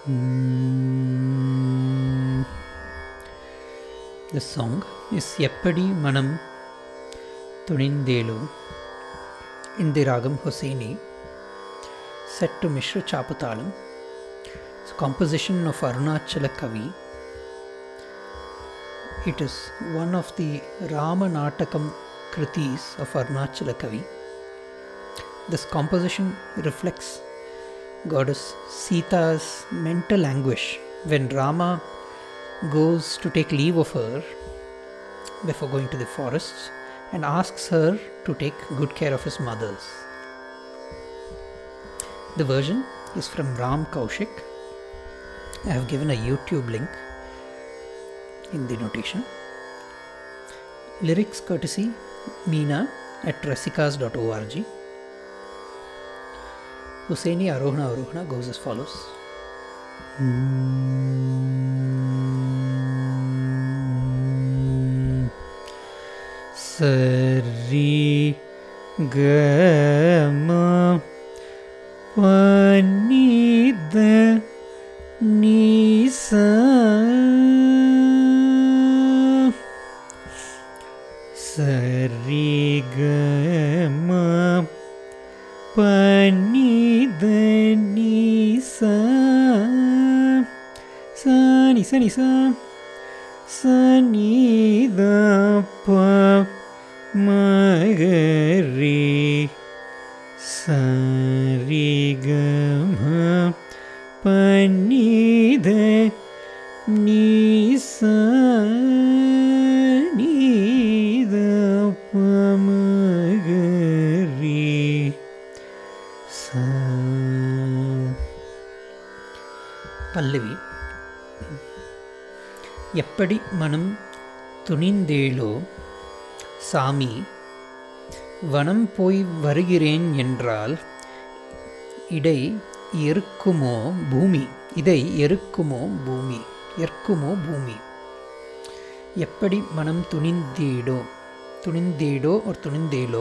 The song is Eppadi Manam Tunindelu in the Ragam Hosseini, set to Mishra Chapatalam. It's a composition of Arunachala Kavi. It is one of the Ramanatakam Kritis of Arunachala Kavi. This composition reflects goddess Sita's mental anguish when Rama goes to take leave of her before going to the forests and asks her to take good care of his mothers. The version is from Ram Kaushik. I have given a YouTube link in the notation. Lyrics courtesy Meena at rasikas.org. Husseini Arohana Arohana goes as follows. Sari Gama Panida Nisa Sari Gama Panida Nisa Sa Nisa Nisa Sanida Pa Magari Sarigama Panida Nisa Nida Pamagari Sa பல்லவி எப்படி மனம் துணிந்தேளோ சாமி வனம் போய் வருகிறேன் என்றால் இடை எருக்குமோ பூமி இதை எருக்குமோ பூமி எற்குமோ பூமி எப்படி மனம் துணிந்தேடோ துணிந்தேடோ ஒரு துணிந்தேலோ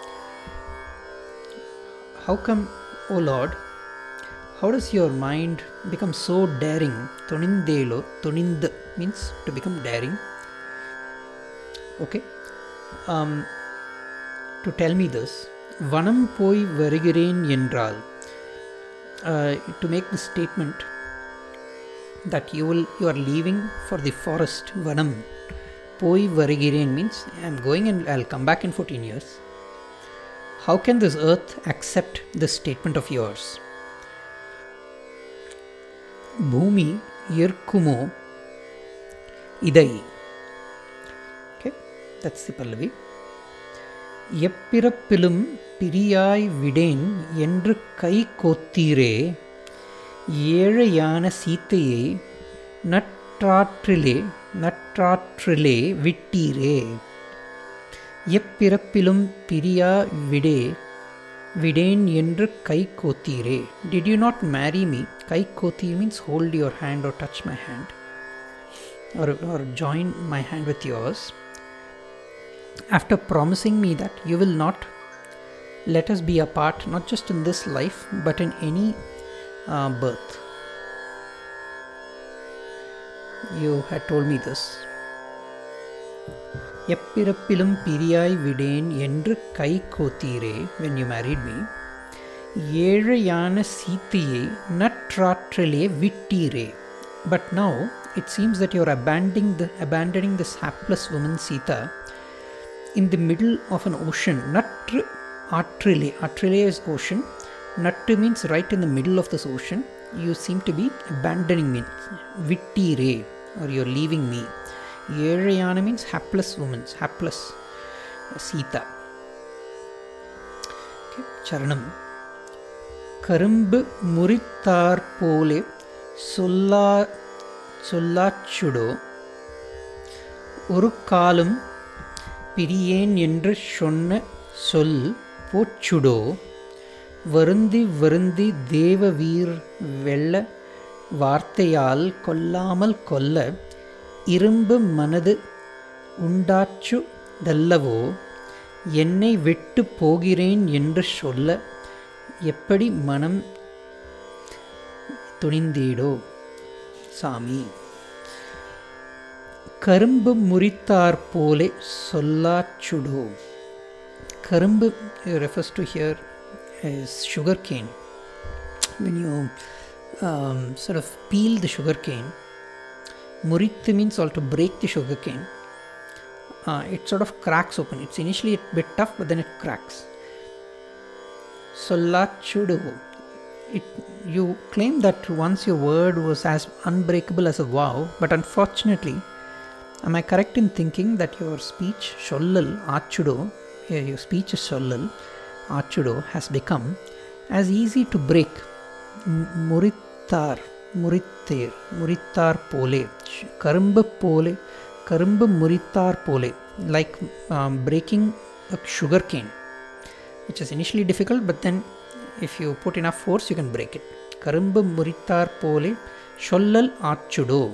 how come o lord how does your mind become so daring tunindelo tunind means to become daring okay um, to tell me this வனம் போய் வருகிறேன் என்றால் uh, to make the statement that you will you are leaving for the forest vanam போய் வருகிறேன் means i am going and i'll come back in 14 years how can this earth accept this statement of yours பூமி ஏற்குமோ இதை okay that's the pallavi எப்பிறப்பிலும் பிரியாய் விடேன் என்று கை கோத்தீரே ஏழையான சீத்தையை நற்றாற்றிலே நற்றாற்றிலே விட்டீரே எப்பிறப்பிலும் பிரியா விடே விடேன் என்று கை கோத்தீரே did you not marry me கை கோத்தி means hold your hand or touch my hand or, or join my hand with yours after promising me that you will not let us be apart not just in this life but in any uh, birth you had told me this எப்பிறப்பிலும் பிரியாய் விடேன் என்று கை கோத்தீரே when you married me ஏழையான சீத்தையை நற்றாற்றிலே விட்டீரே but now it seems that you are abandoning, the, abandoning this hapless woman Sita in the middle of an ocean. Natru Atrile. Atrile is ocean. Nattu means right in the middle of this ocean. You seem to be abandoning me. Vittire, or you're leaving me. Yerayana means hapless woman, hapless Sita. Okay, Charanam. கரும்பு முறித்தார் போலே சொல்லா சொல்லாச்சுடோ ஒரு காலம் பிரியேன் என்று சொன்ன சொல் போச்சுடோ வருந்தி வருந்தி தேவ வீர் வெள்ள வார்த்தையால் கொல்லாமல் கொல்ல இரும்பு மனது உண்டாச்சு தல்லவோ என்னை விட்டு போகிறேன் என்று சொல்ல எப்படி மனம் துணிந்தீடோ சாமி கரும்பு முறித்தார் போலே சொல்லாச்சுடோ கரும்பு refers to here is sugar cane when you um, sort of peel the sugar cane murithu means also to break the sugar cane uh, it sort of cracks open it's initially a bit tough but then it cracks sollachudu it you claim that once your word was as unbreakable as a vow but unfortunately am i correct in thinking that your speech shollal achudo uh, your speech is shollal achudo has become as easy to break M- murittar முறித்தேர் முறித்தார் போலே ஷ்- கரும்பு போலே கரும்பு முறித்தார் போலே like breaking a sugar cane which is initially difficult but then if you put enough force you can break it கரும்பு முறித்தார் போலே சொல்லல் ஆச்சுடோ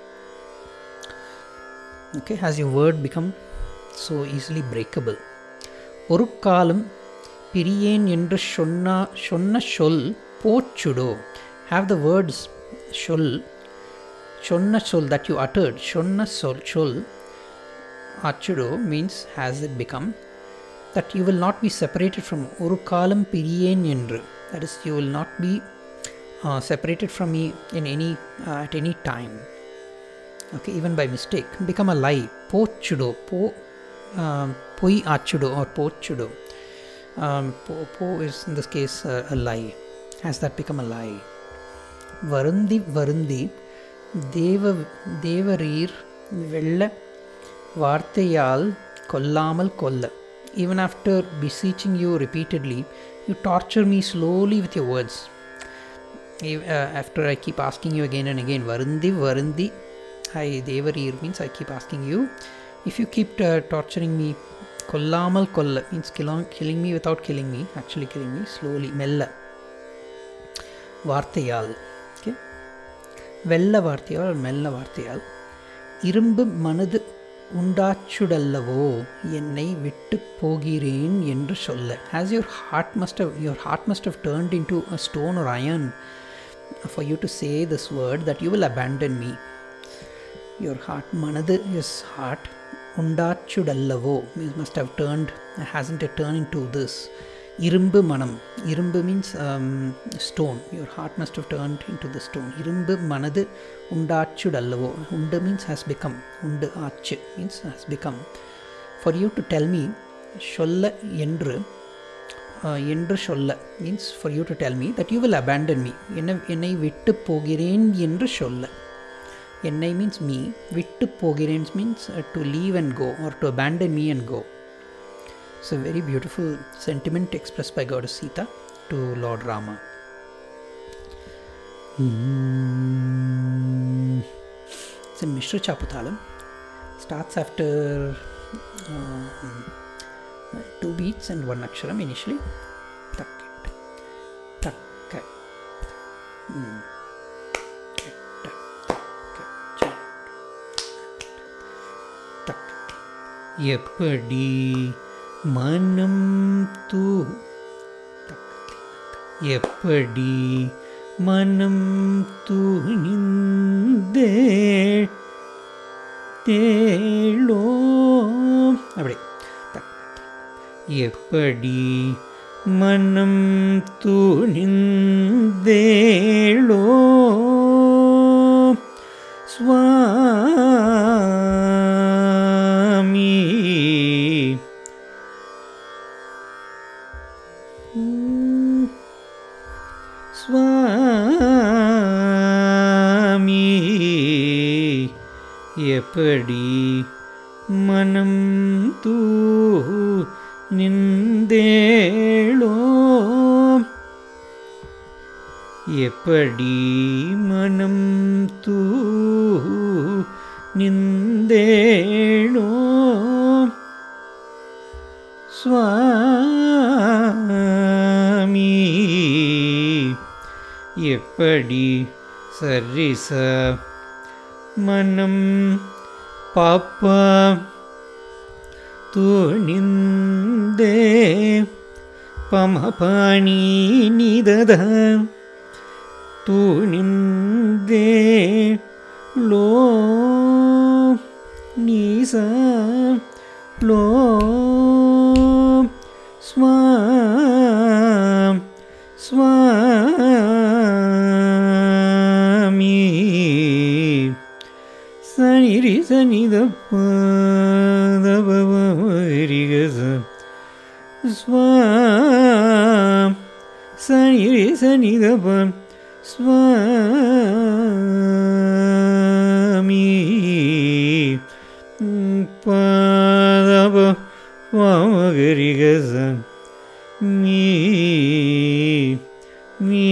okay has your word become so easily breakable ஒரு காலம் பிரியேன் என்று சொன்னா சொன்ன சொல் போச்சுடோ have the words சொல் சொன்ன சொல் that you uttered சொன்ன சொல் சொல் ஆச்சுடோ means has it become that you will not be separated from ஒரு காலம் பிரியேன் என்று that is you will not be uh, separated from me in any uh, at any time okay even by mistake become a lie போச்சுடோ போ um, பொய் ஆச்சுடோ or போச்சுடோ um, po, po is in this case uh, a lie has that become a lie வருந்தி வருந்தி தேவ தேவரீர் வெள்ள வார்த்தையால் கொல்லாமல் கொல்ல even after beseeching you repeatedly you torture me slowly with your words Ev- uh, after i keep asking you again and again varundi varundi i devarir means i keep asking you if you keep uh, torturing me kollamal kolla means killing, killing me without killing me actually killing me slowly mella வார்த்தையால் okay வெள்ள வார்த்தையால் மெல்ல வார்த்தையால் இரும்பு மனது உண்டாச்சுடல்லவோ என்னை விட்டு போகிறேன் என்று சொல்ல has your heart must have your heart must have turned into a stone or iron for you to say this word that you will abandon me your heart manadu is heart உண்டாச்சுடல்லவோ it must have turned hasn't it turned into this இரும்பு மனம் இரும்பு means stone your heart must have turned into the stone இரும்பு மனது உண்டாச்சுடல்லவோ உண்டு means has become உண்டு ஆச்சு means has become for you to tell me சொல்ல என்று uh, என்று சொல்ல means for you to tell me that you will abandon me என்ன என்னை விட்டு போகிறேன் என்று சொல்ல என்னை மீன்ஸ் மீ விட்டு போகிறேன் means to leave and go or to abandon me and go it's a very beautiful sentiment expressed by goddess Sita to Lord Rama. Mm. It's in Mishra Chaputalam. Starts after um, two beats and one aksharam initially. Tak, tak, tak. Mm. Tak, tak, tak. எப்படி மனம் தூ எப்படி மனம் தூணிந்தே தேளோ அப்படி தக். எப்படி மனம் தூணிந்தேளோ சுவாமி ம். சுவாமி எப்படி மனம் தூ நிந்தேளோ எப்படி மனம் தூ நிந்தேளோ சுவாமி எப்படி சரிச மனம் பாப்பா துணிந்தே பமபாணி நிதத துணிந்தே ச லோ ஸ்வா ஸ்வாமி சனிரி சனித பதபரிகச ஸ்வா சனிரி சனித ப ஸ்வாமி பதப வாமகரிகச மீ மீ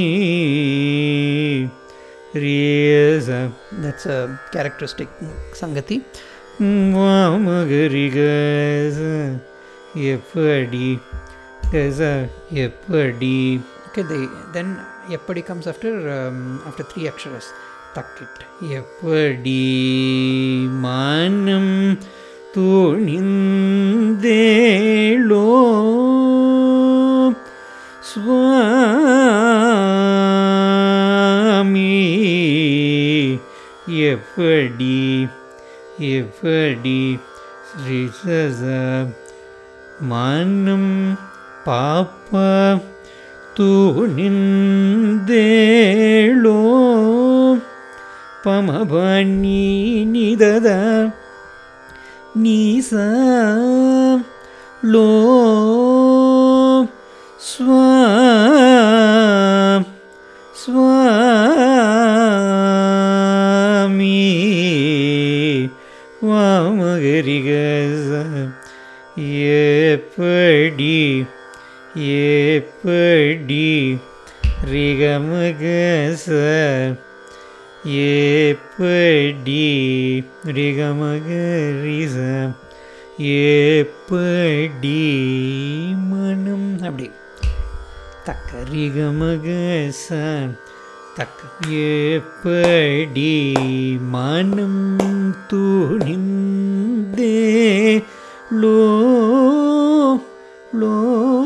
ரியச that's a characteristic சங்கதி வாமகரிகச எப்படி கச எப்படி okay they then எப்படி comes after um, after three aksharas தக்கிட் எப்படி மனம் துணிந்தேளோ சுவாமி எப்படி எப்படி ஸ்ரீசச மனம் பாப்ப துணிந்தேளோ பமபனி நிதத நீச லோ ஸ்வா ஸ்வாமி வாமகரிகச எப்படி எப்படி ரிகமகச எப்படி ரிகமகரிச எப்படி மனம் அப்படி தக்க ரிகமகச தக்க எப்படி மனம் துணிந்தே லோ லோ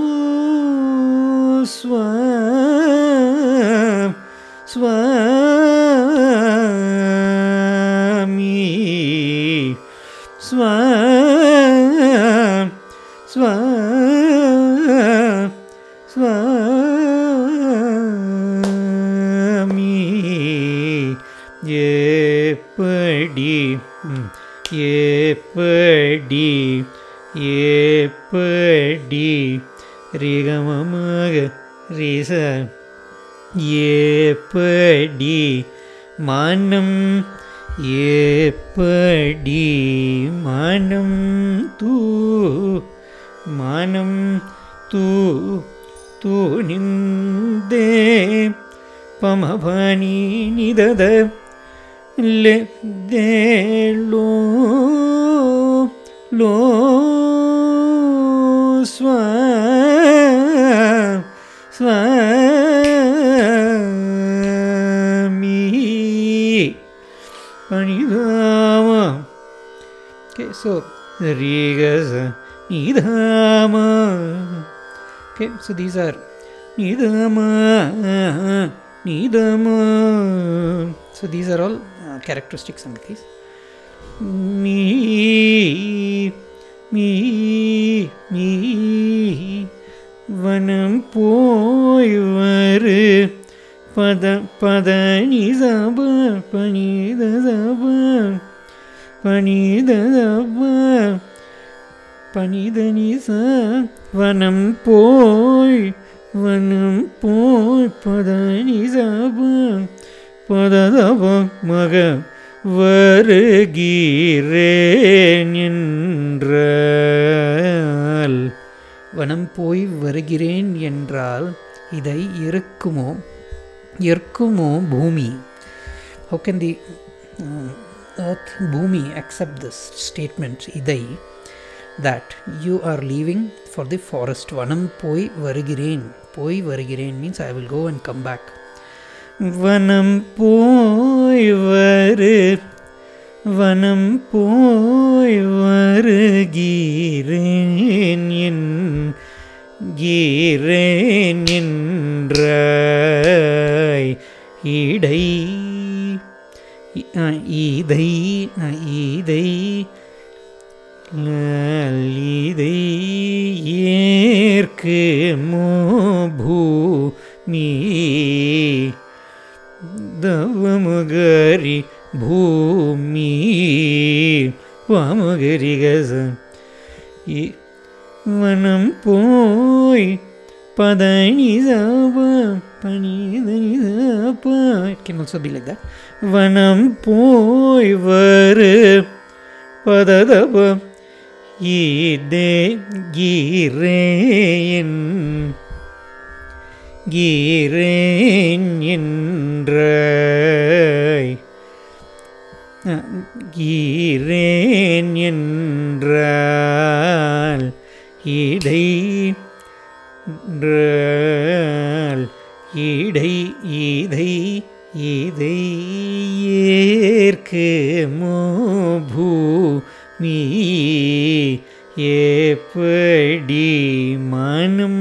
ஸ்வா ஸ்வாமி ஸ்வா ஸ்வா ஸ்வாமி எப்படி ம், எப்படி எப்படி ரிகமமாக ரிச எப்படி மனம் எப்படி மனம் தூ மனம் தூ தூணிந்தே பமபனி நிதத ಲೆ ದೇ ಲೋ ಲೋ ಸ್ವ ಸ್ವಾಮಿ ಪಣಿಧಾಮ ಓಕೆ ಸೊ ರೀಗಸ ನಿಧಾಮ ಓಕೆ ಸೊ ದೀಸ್ ಆರ್ ನಿಧಾಮ ನಿಧಾಮ So these are all uh, characteristic Sangatis. Me, me, me, வனம் போய் வரு பத பத நிசப பனித சப பனித சப பனித நிச வனம் போய் வனம் போய் பத நிசப பததப மக வருகிறேன் என்றால் வனம் போய் வருகிறேன் என்றால் இதை இருக்குமோ இருக்குமோ பூமி ஹவு கேன் தி earth பூமி accept this statement இதை that you are leaving for the forest வனம் போய் வருகிறேன் போய் வருகிறேன் means I will go and come back வனம் போய் வரு வனம் போய் வருகிறேன் என் கீரேன் என்றாய் இடை இ- அ, இதை அ, இதை லலிதை ஏற்கு பூமி தவமுகரி பூமி வாமுகரி கச இ- வனம் போய் பதனி சாப பனிதனி சாப It can also be like that. வனம் போய் வரு பததப இதே கீரேன் கீரேன் என்ற கீரேன் என்றால் இடை என்றால் இடை இதை இதை ஏற்கு பூமி ஏப்படி மனம்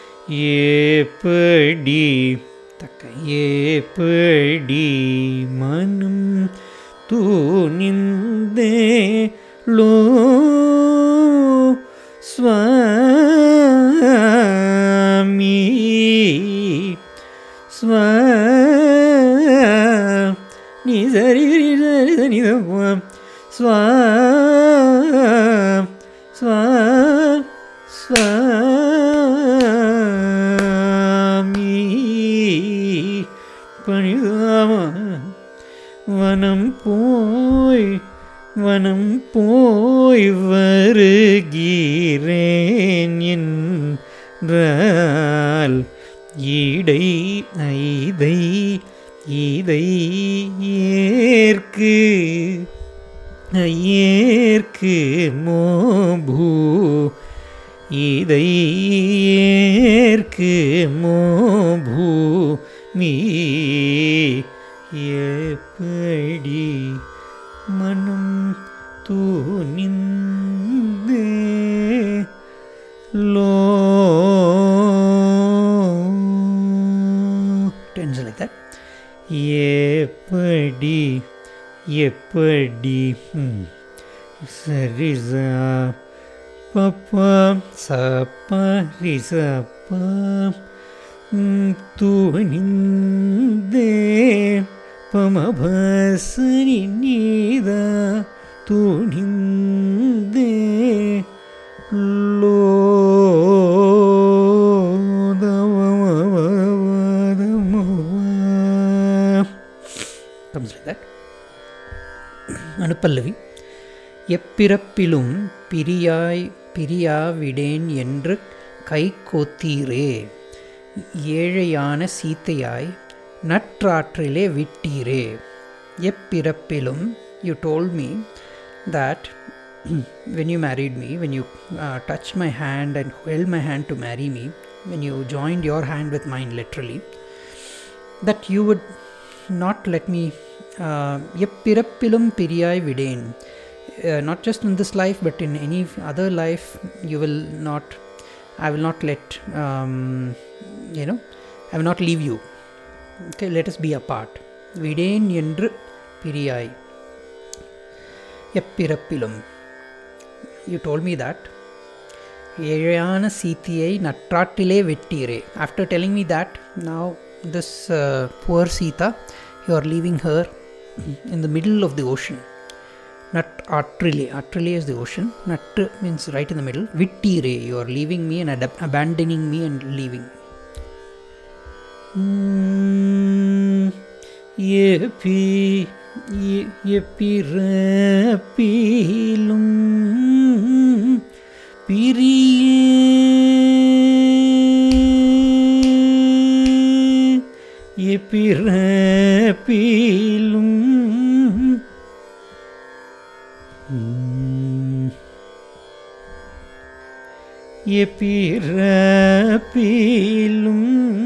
ஏப்படி தக்கை ஏப்படி மனம் தூணிந்தே லோ சுவாமி ஸ்வா நீ சரி சரி சரி ஸ்வா ஸ்வா சுவாமி பணிதாம வனம் போய் வனம் போய் வருகிறேன் என்றால் இடை ஐதை இதை ஏற்கு ஏற்கு மோபூ இதை ஏற்கு மோபூ மீ எப்படி மனம் தூணிந்தே லோ Tends like that. எப்படி எப்படி ம், சரிசா பப்பா சப்பா ரிசப்பா ம், துணிந்தே பமபசனி நீதா துணிந்தே லோதவமவதமவ Comes like that. அனுப்பல்லவி எப்பிறப்பிலும் பிரியாய் பிரியாவிடேன் என்று கை கோத்தீரே ஏழையான சீத்தையாய் நற்றாற்றிலே விட்டீரே எப்பிறப்பிலும் you told me that when you married me, when you uh, touched my hand and held my hand to marry me, when you joined your hand with mine literally, that you would not let me uh, எப்பிறப்பிலும் பிரியாய் விடேன் uh, not just in this life but in any other life you will not i will not let um, you know i will not leave you okay let us be apart விடேன் என்று பிரியாய் எப்பிறப்பிலும் you told me that ஏழையான சீத்தியை நற்றாட்டிலே வெட்டீரே after telling me that now this uh, poor sita you are leaving her in the middle of the ocean nat atrile atrile is the ocean nat means right in the middle vittire you are leaving me and ad- abandoning me and leaving ம், எப்பி எ- எப்பிறப்பிலும் பிரிய எப்பிறப்பிலும் ம், எப்பிறப்பிலும்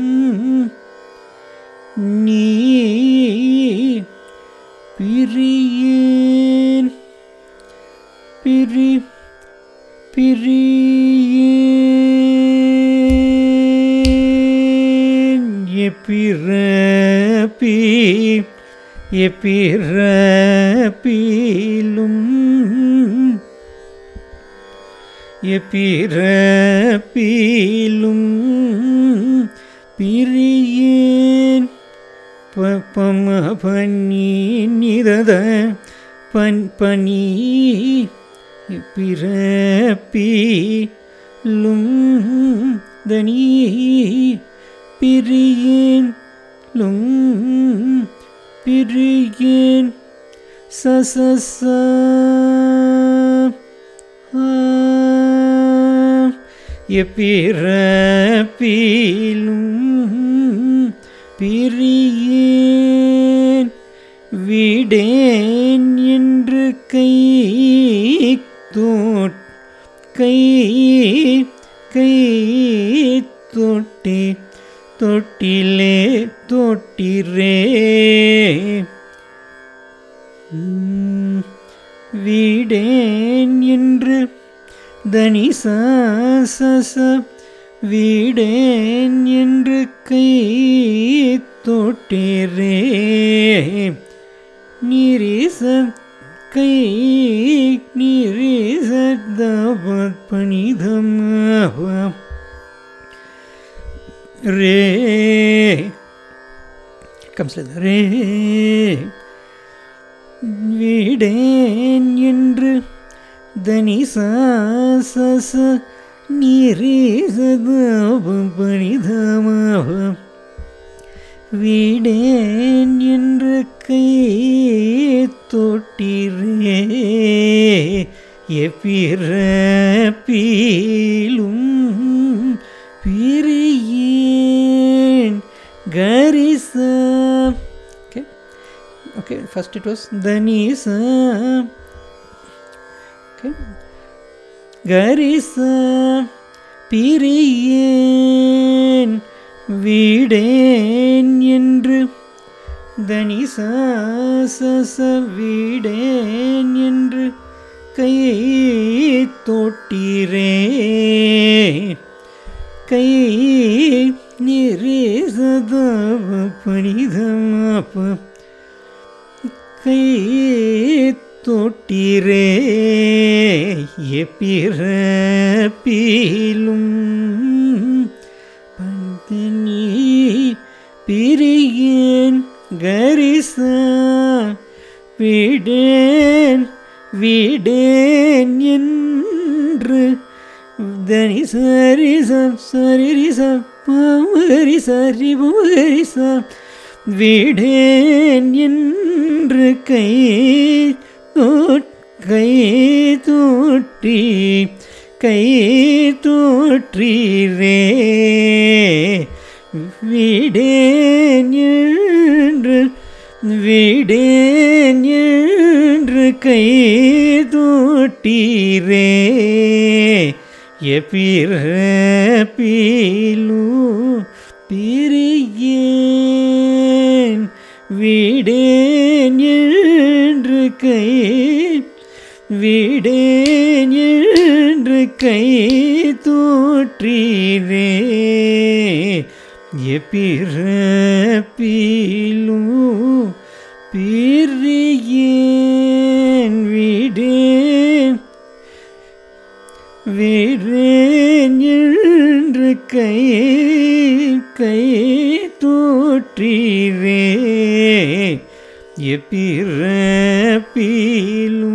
நீ பிரியேன் பிரி பிரியேன் எப்பிறப்பி எப்பிறப்பிலும் எப்பிறப்பிலும் பிரியேன் பம பனி நிதத பன் பனி பிறப்பிலும் தனி பிரியேன் லும் பிரியேன் சசச எப்பிறப்பிலும் பிரியேன் விடேன் என்று கை தோட் கை கை தொட்டி தொட்டிலே தொட்டிரே உம், வீடேன் என்று தனி சாசச வீடேன் என்று கை தொட்டிரே நீரிச கை நீரிச தபத் பணிதம் ரே comes like that. ரே விடேன் என்று தனி சாசச நீரேசதாபம் பணிதமாவம் விடேன் என்று கை தொட்டிரே எப்பிறப்பிலும் பிரியேன் கரிசா Okay. Okay. First it was தனிசா okay. கரிசா பிரியேன் வீடேன் என்று தனிசா சச வீடேன் என்று கை தொட்டிரே கை நிரேசதவ பணிதமாப்ப கை தொட்டிரே எப்பிறப்பிலும் பந்தனி பிரியேன் கரிசா விடேன் விடேன் என்று தனி சரி சரி சரி சரி ச விடேன் என்று கை தோட் கை தோற்றி கை தோற்றீரே விடேன் என்று விடேன் என்று கை தோட்டீரே எப்பிறப்பிலு பிரியேன் விடேன் என்று கை விடேன் என்று கை தோற்றீரே எப்பிறப்பிலு பிரியேன் விடேன் விடேன் என்று கை கை தோற்றீரே எப்பிறப்பிலு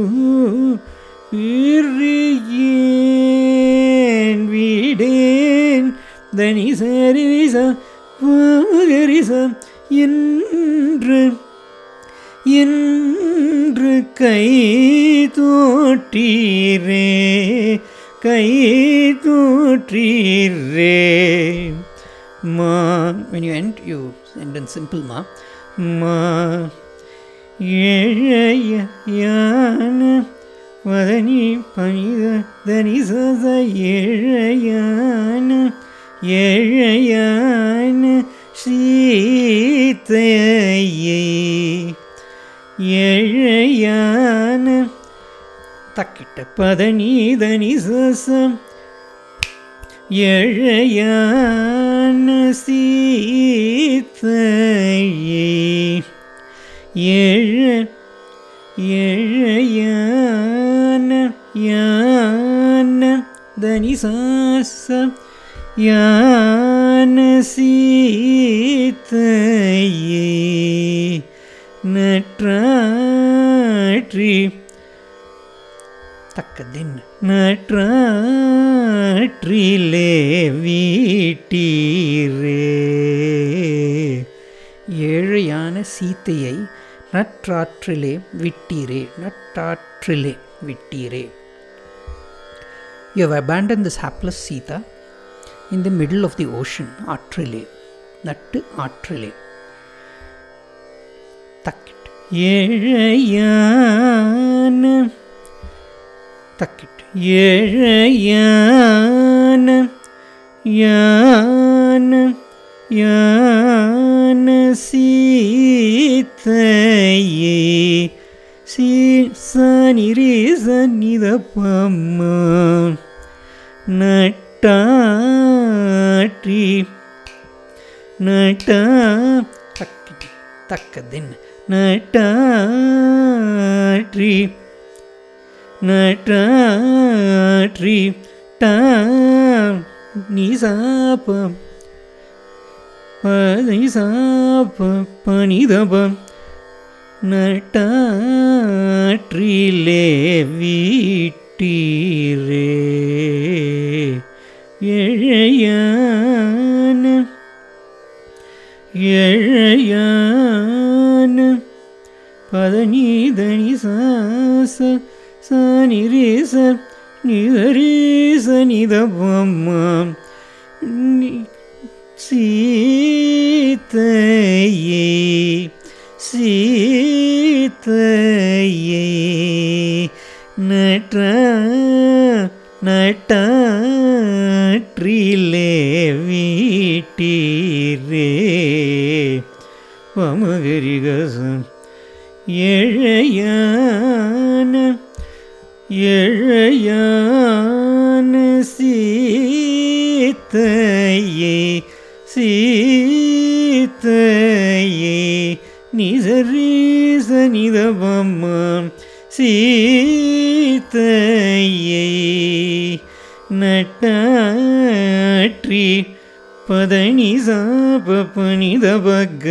பிரியேன் விடேன் தனி சரிச மகரிச என்று என்று கை தோற்றீரே கை தோற்றீரே மா When you end, you end in simple ma. மா ஏழையான வதனி பனித தனி சத ஏழையான ஏழையான சீத்தையை ஏழையான Takita. பதனீதனி சசம் ஏழையான சீத்தையை ஏழ ஏழையான யான தனி சாச யான சீத்தையே நற்றாற்றி தக்கதின் நற்றாற்றிலே வீட்டீரே ஏழையான சீத்தையை நற்றாற்றிலே விட்டீரே நற்றாற்றிலே விட்டீரே You have abandoned this hapless Sita in the middle of the ocean, ஆற்றிலே நட்டு ஆற்றிலே தக்கிட் ஏழையான தக்கிட் ஏழையான யான யான சீத்தையே சீ சனிரே சனித பம்மா நட்டாற்றி நட்டா தக்கிட் தக்கதின் நட்டாற்றி நட்டாற்றி டா நிசாபம் பனிசாப பனிதபம் நட்டாற்றிலே வீட்டீரே எழையான எழையான பதநீதனி சாச சானிரேச நிதரேச நிதபம்மாம் சீத்தையே சீத்தையே நட்ட நட்டாற்றிலே வீட்டீரே வமகரிகசம் ஏழையான ஏழையான சீத்தையே சீத்தையே நிசரீச நிதபம்மாம் சீத்தையே நட்டாற்றி பதனி சாப பனிதபக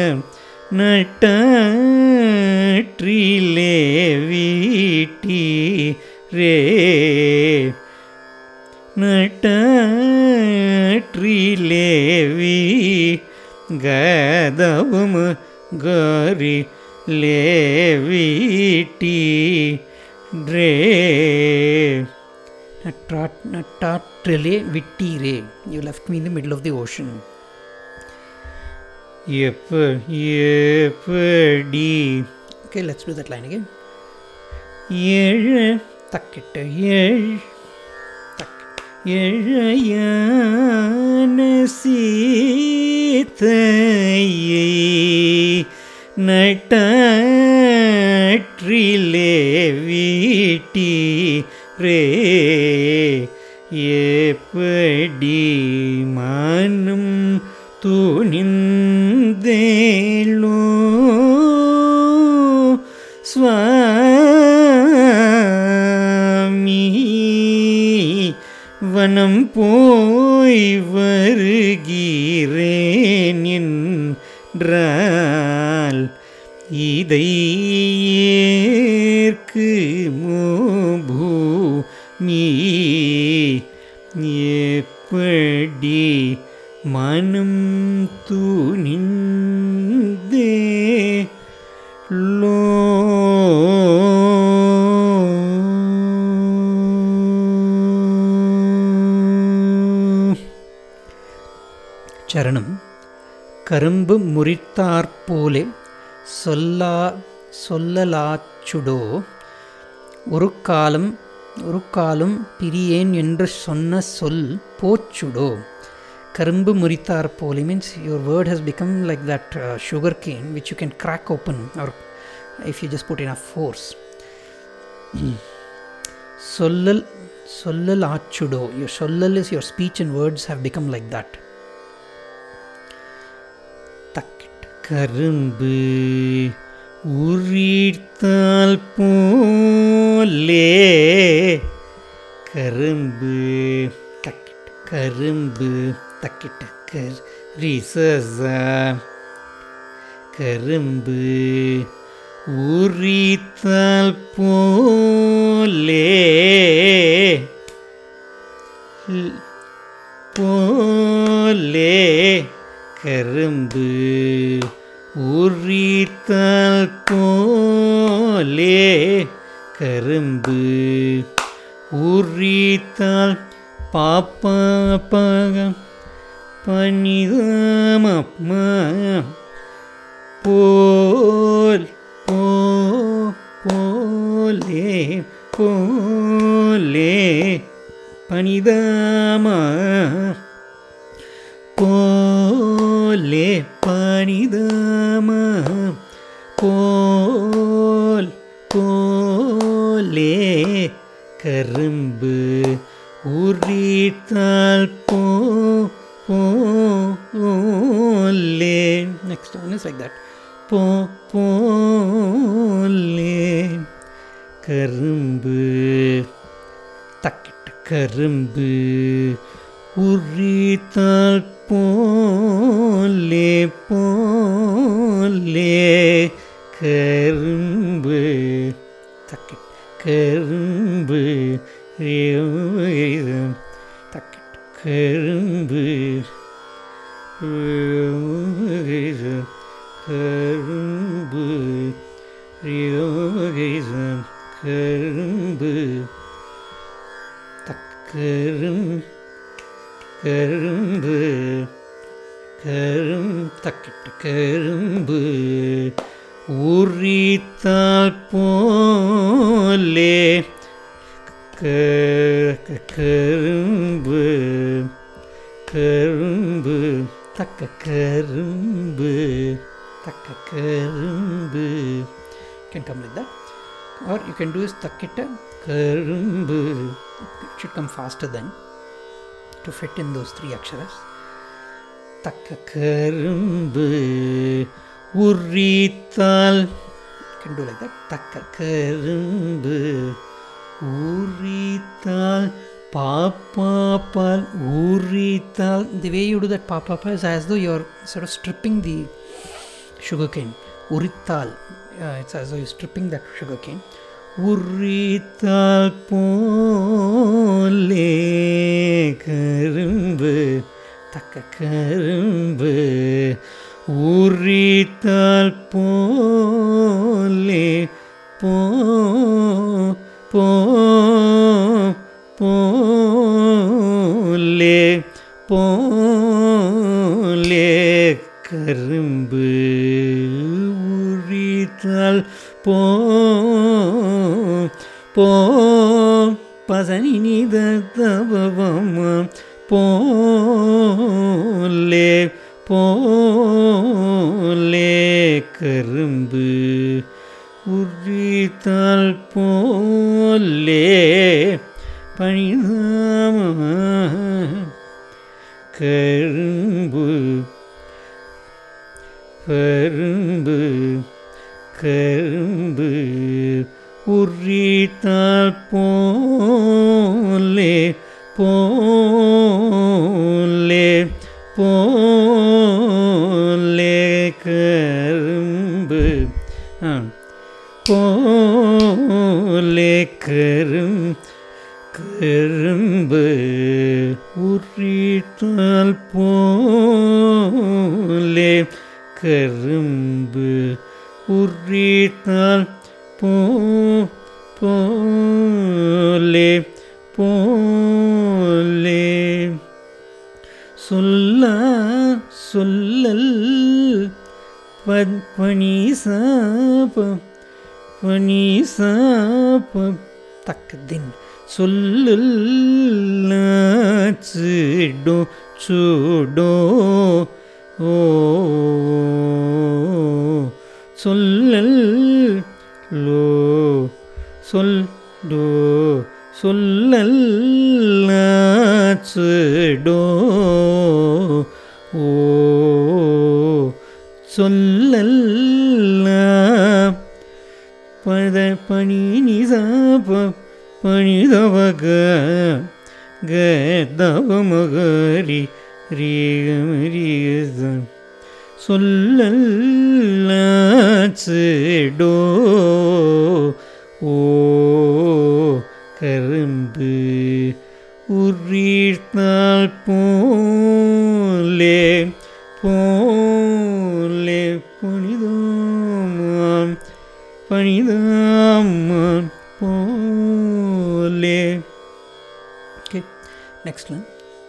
நட்டாற்றிலே வீட்டி ரே நட்டாற்றிலேவி கதவும் கரி லேவிட்டி ரே நற்றாட் நட்டாற்றிலே விட்டீரே you left me in the middle of the ocean எப்ப எப்படி okay let's do that line again ஏழு தக்கிட்டு ஏழ் தக் எழையான சீத்தையே நட்டாற்றிலே வீட்டி ரே எப்படி மனம் துணிந்தேலோ சுவாமி வனம் போய் வருகிறேன் என்றால் இதை ஏற்கு பூமி எப்படி மனம் துணிந்தே லோ சரணம் கரும்பு முறித்தாற்போலே சொல்லா சொல்லலாச்சுடோ ஒரு காலம் ஒரு காலம் பிரியேன் என்று சொன்ன சொல் போச்சுடோ கரும்பு முறித்தார் போலே means your word has become like that sugar cane which you can crack open or if you just put in a force சொல்லல் சொல்லல் ஆச்சுடோ யுவர் சொல்லல் is your speech and words have become like that தக்கிட் கரும்பு உரித்தால் போலே கரும்பு தக்கிட்ட கரும்பு தக்கிட்ட கர் ரிசசா கரும்பு உரித்தால் போலே ல்- போலே கரும்பு உரித்தால் போலே கரும்பு உரித்தால் பாப்பா பகம் பனிதமப்மா போல் போ போலே போலே பனிதமா போலே பனிதமா போல் போலே கரும்பு உரித்தால் போ போலே Next one is like that. போ போலே கரும்பு தக்கிட்ட கரும்பு உரித்தால் போலே போலே கரும்பு தக்கிட்ட கரும்பு தக்கிட்ட கரும்பு கரும்பு கரும்பு கரும் கரும்பு கரும் தக்கிட்ட கரும்பு உரித்தால் போலே க- க- கரும்பு கரும்பு தக்க கரும்பு தக்க கரும்பு can come like that. Or you can do is takkita. கரும்பு It should come faster then to fit in those three aksharas. Takka கரும்பு உரித்தால் you can do like that. Takka கரும்பு உரித்தால் பாப்பாப்பால் உரித்தால் the way you do that papa is as though you're sort of stripping the sugarcane. Urittal. Uh, it's as though you're stripping that sugarcane. உரித்தால் போலே கரும்பு Takka கரும்பு உரித்தால் போலே போ போ போலே போலே கரும்பு உரித்தால் போ போ பசனி நித தபவம் போலே போலே கரும்பு உரித்தால் போலே பணிதாம கரும்பு கரும்பு கரும்பு உரித்தால் போலே போலே போலே கரும்பு ஆ போலே கரும் கரும்பு உரித்தால் போலே கரும்பு உரித்தால் போ போலே போலே சொல்ல சொல்லல் ப- பனி சாப பனி சாப Takka din. சொல்லு சுடோ ஓ சொல்லல் லோ சொல் டோ சொல்லல் சுடோ ஓ சொல்லல் பத பனி நிசாப பணிதவக கதவமகரி ரீகமரியதன் சொல்லல்லோ ஓ கரும்பு உரீர்த்தால் போலே போலே புனிதமான் பணிதாமான் போலே ஓகே நெக்ஸ்ட் லைன்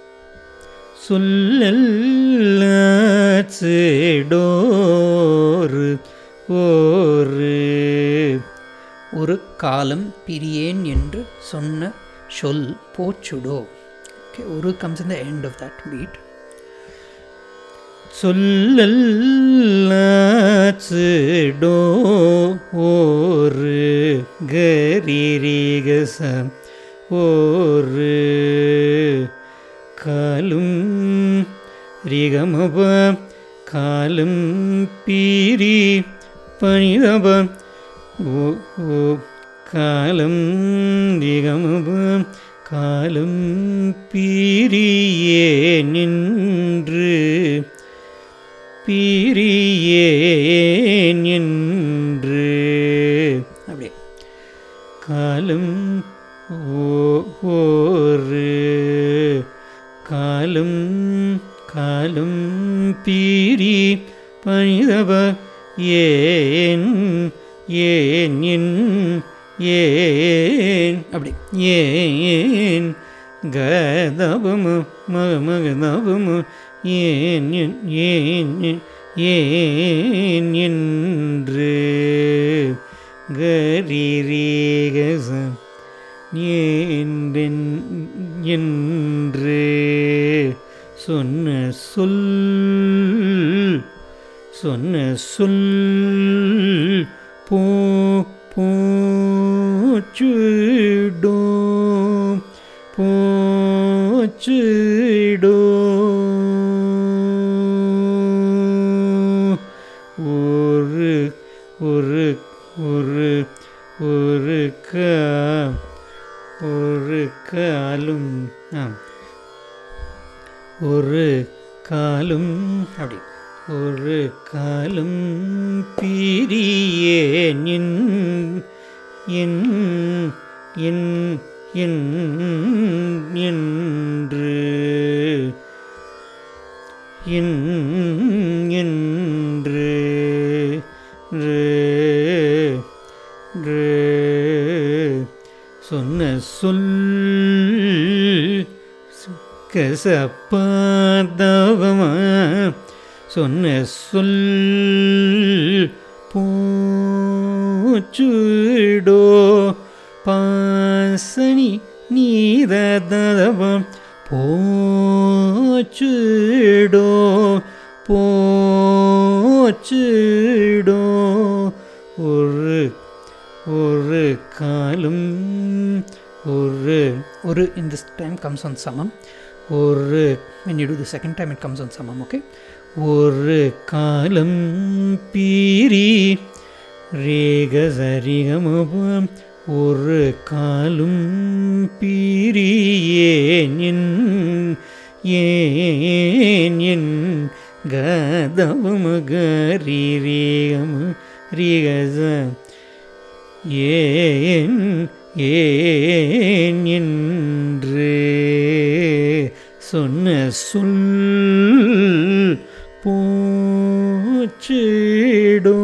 சொல்லோரு ஓரு ஒரு காலம் பிரியேன் என்று சொன்ன சொல் போச்சுடோ ஓகே ஒரு comes in the end of that beat சொல்லோ ஓரு கரீரிகச ஓரு காலும் ரிகமப காலும் பீரி பணிதப ஓ ஓ காலம் ரிகமப காலம் பீரியே நின்று பீரியேன் என்று அப்படியே காலம் ஓ- ஓரு காலம் காலம் பீரி பணிதப ஏன் ஏன் என் ஏன் அப்படி ஏன் கதபமு மக மகதபமு ஏன் என் ஏன் என் ஏன் என்று கரிரீகசம் ஏன்றென் என்று சொன்ன சொல் சொன்ன சொல் போ போச்சுடோ போச்சுடோ ஒரு ஒரு ஒரு ஒரு கா ஒரு காலும் ஆ ஒரு காலும் அப்படி ஒரு காலும் பிரியேன் என் என் என் என் என்று என் என்று ரே- ரே- சொன்ன சொல் கசப்பாதவமா சொன்ன சொல் பூச்சுடோ பாசனி நீரதவம் போச்சுடோ போச்சுடோ ஒரு ஒரு காலும் ஒரு ஒரு in this time comes on samam ஒரு when you do the second time it comes on samam okay ஒரு காலம் பீரி ரேக சரிகமபம் ஒரு காலும் பீரியேன் என் ஏன் என் கதவமகரி ரேகம ரீகச ஏன் ஏன் என்று சொன்ன சொல் போச்சிடோ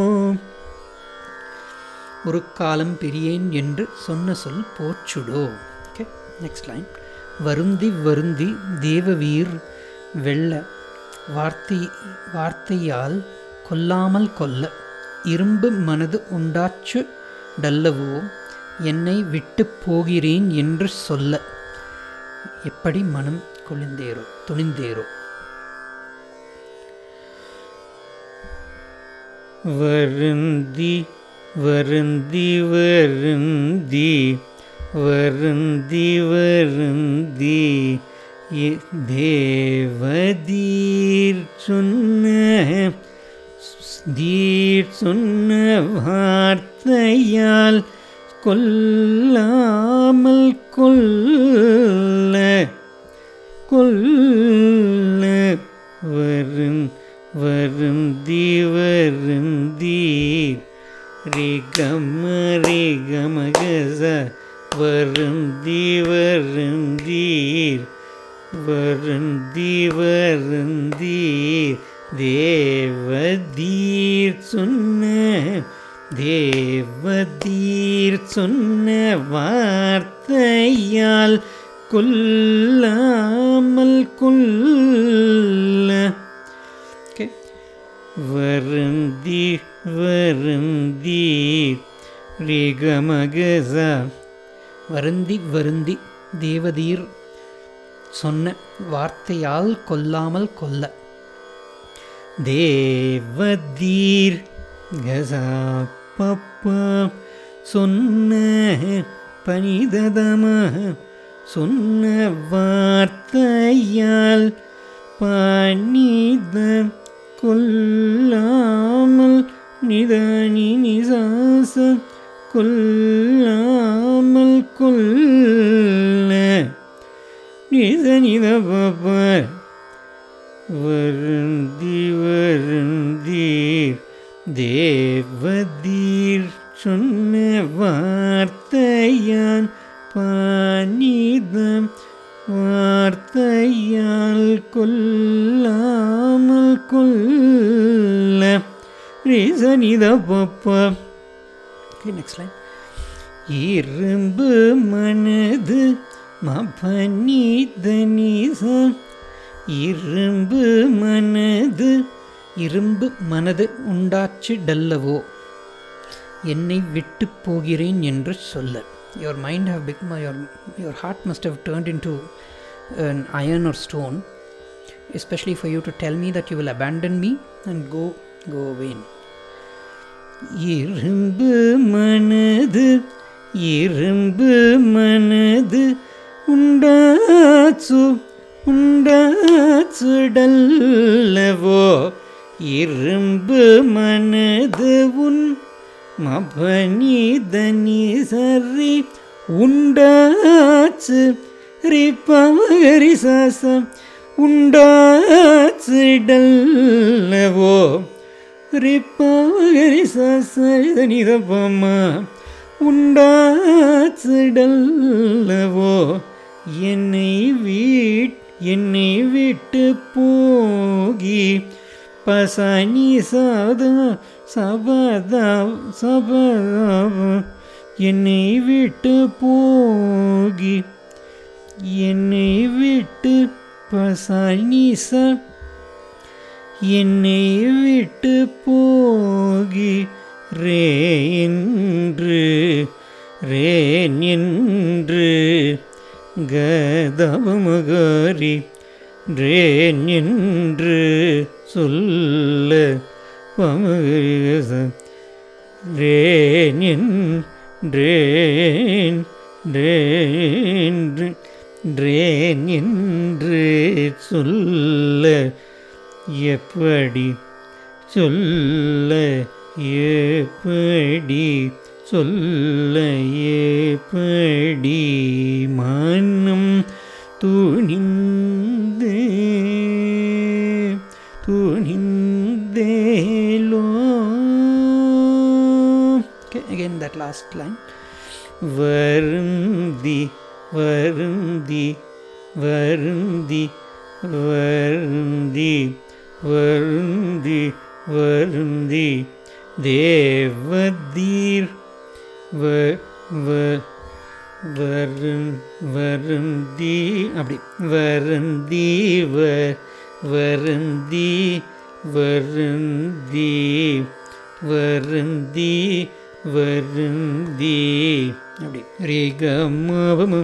ஒரு காலம் பிரியேன் என்று சொன்ன சொல் போச்சுடோ ஓகே நெக்ஸ்ட் லைன் வருந்தி வருந்தி தேவவீர் வெள்ள வார்த்தை வார்த்தையால் கொல்லாமல் கொல்ல இரும்பு மனது உண்டாச்சு டல்லவோ என்னை விட்டு போகிறேன் என்று சொல்ல எப்படி மனம் கொளிந்தேரோ துணிந்தேரோ வருந்தி வருந்தி வருந்தி வருந்தி வருந்தி இ- தேவதீர் சொன்ன தீர் சொன்ன வார்த்தையால் கொல்லாமல் கொல்ல கொல்ல வரும் வருந்தி வருந்தீர் ரிகம ரிகமகச வருந்தி வருந்தீர் வருந்தி வருந்தீர் தேவதீர் சொன்ன தேவதீர் சொன்ன வார்த்தையால் கொல்லாமல் கொல்ல ஓகே வருந்தி வருந்தீர் ரிகமகசா வருந்தி வருந்தி தேவதீர் சொன்ன வார்த்தையால் கொல்லாமல் கொல்ல தேவதீர் கசா பப்பா சொன்ன பனிததம சொன்ன வார்த்தையால் பனித கொல்லாமல் நிதானி நிசாச கொல்லாமல் கொல்ல நித நித பப்பர் வருந்தி வருந்தீர் தேவதீர் சொன்ன வார்த்தையான் பானிதம் வார்த்தையால் கொல்லாமல் கொல்ல ரீசனித பப்பா ஓகே நெக்ஸ்ட் லைன் இரும்பு மனது மபனிதனிசம் இரும்பு மனது இரும்பு மனது உண்டாச்சு டல்லவோ என்னை விட்டு போகிறேன் என்று சொல்ல your mind have become your your heart must have turned in to an iron or stone especially for you to tell me that you will abandon me and go go away இரும்பு மனது இரும்பு மனது உண்டாச்சு உண்டாச்சுடல்லவோ இரும்பு மனது உன் மபனிதனி சரி உண்டாச்சு ரிப்பமகரி சாசம் உண்டாச்சிடல்லவோ ரிப்பமகரி சாசனிதப்பம்மா உண்டாச்சிடல்லவோ என்னை வீட் என்னை விட்டு போகி பசனி சாதா சபதா சபதா என்னை விட்டு போகி என்னை விட்டு பசனிச என்னை விட்டு போகி ரே என்று ரேன் என்று கதவமகாரி ரேன் என்று சொல்ல பமகரிகச ரேன் என்றேன் ரேன் ரேன் என்று சொல்ல எப்படி சொல்ல எப்படி சொல்ல எப்படி மனம் துணிந்தே துணிந்தேலோ okay again that last line வருந்தி வருந்தி வருந்தி வருந்தி வருந்தி வருந்தி தேவதீர் வ வ வருந் வருந்தி அப்படி வருந்தி வ வருந்தி வருந்தி வருந்தி வருந்தி அப்படி ரிகமபமு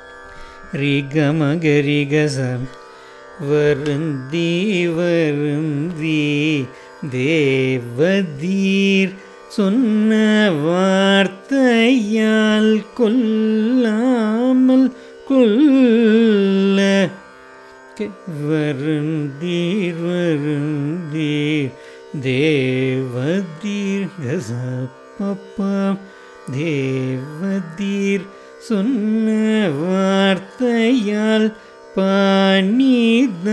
ரிகமகரிகச வருந்தி வருந்தி தேவதீர் சொன்ன வார்த்தையால் கொல்லாமல் கொல்ல okay வருந்தீர் வருந்தீர் தேவதீர் கசப்பப்பா தேவதீர் சொன்ன வார்த்தையால் பாணித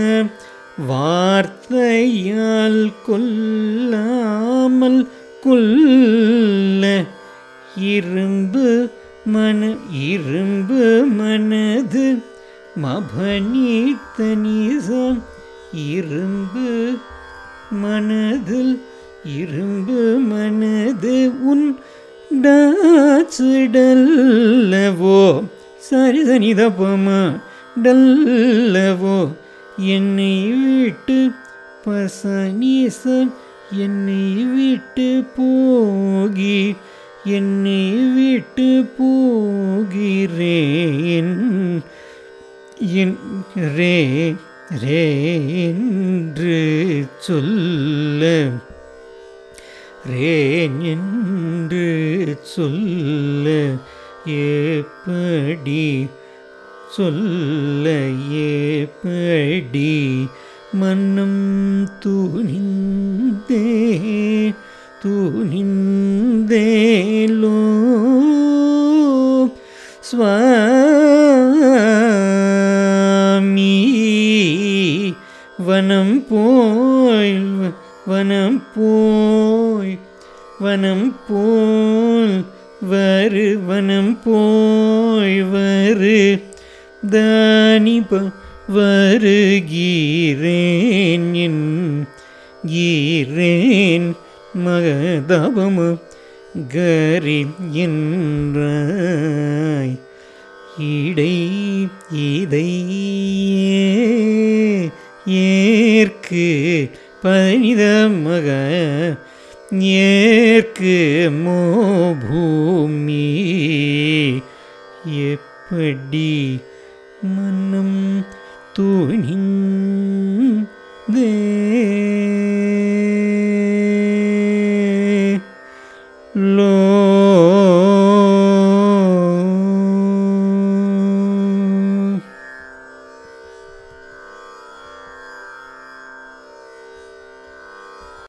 வார்த்தையால் கொல்லாமல் கொல்ல இரும்பு மன இரும்பு மனது மபனீத்தனிசம் இரும்பு மனதில் இரும்பு மனது உன் டாச்சிடல்லவோ சரி சனிதப்பமா டல்லவோ என்னை விட்டு பசனீசம் என்னை விட்டு போகி என்னை விட்டு போகிறேன் என் ரே ரே என்று சொல்ல ரேன் என்று சொல்ல எப்படி சொல்ல எப்படி மன்னம் துணிந்தே துணிந்தேலோ சுவாமி வனம் போய் வனம் போய் வனம் போல் வரு வனம் போய் வரு தானிப வருகிறேன் என் ஈரேன் மகதபமு கரி என்றாய் இடை இதை ஏற்கு பனித மக ஏற்கு மோ பூமி எப்படி மன்னம் துணிந்தே